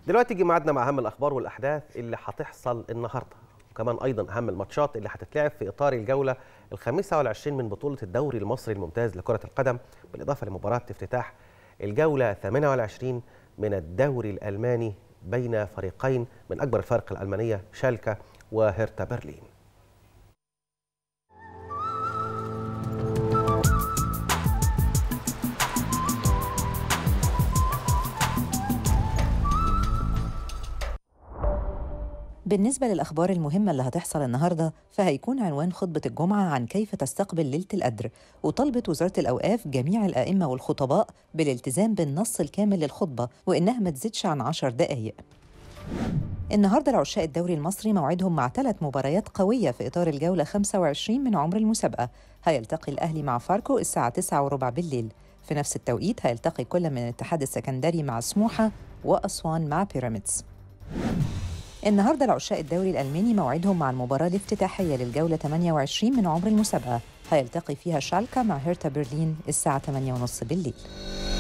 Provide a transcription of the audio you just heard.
دلوقتي يجي ميعادنا مع اهم الاخبار والاحداث اللي هتحصل النهارده وكمان ايضا اهم الماتشات اللي هتتلعب في اطار الجوله الخامسه والعشرين من بطوله الدوري المصري الممتاز لكره القدم بالاضافه لمباراه افتتاح الجوله 28 من الدوري الالماني بين فريقين من اكبر الفرق الالمانيه شالكا وهيرتا برلين بالنسبة للأخبار المهمة اللي هتحصل النهاردة فهيكون عنوان خطبة الجمعة عن كيف تستقبل ليلة القدر وطلبت وزارة الأوقاف جميع الآئمة والخطباء بالالتزام بالنص الكامل للخطبة وإنها ما تزيدش عن عشر دقايق النهارده العشاق الدوري المصري موعدهم مع ثلاث مباريات قوية في إطار الجولة 25 من عمر المسابقة هيلتقي الأهلي مع فاركو الساعة 9 وربع بالليل في نفس التوقيت هيلتقي كل من الاتحاد السكندري مع سموحة وأسوان مع بيراميدز النهارده العشاق الدوري الألماني موعدهم مع المباراة الافتتاحية للجولة 28 من عمر المسابقة هيلتقي فيها شالكا مع هيرتا برلين الساعة 8:30 بالليل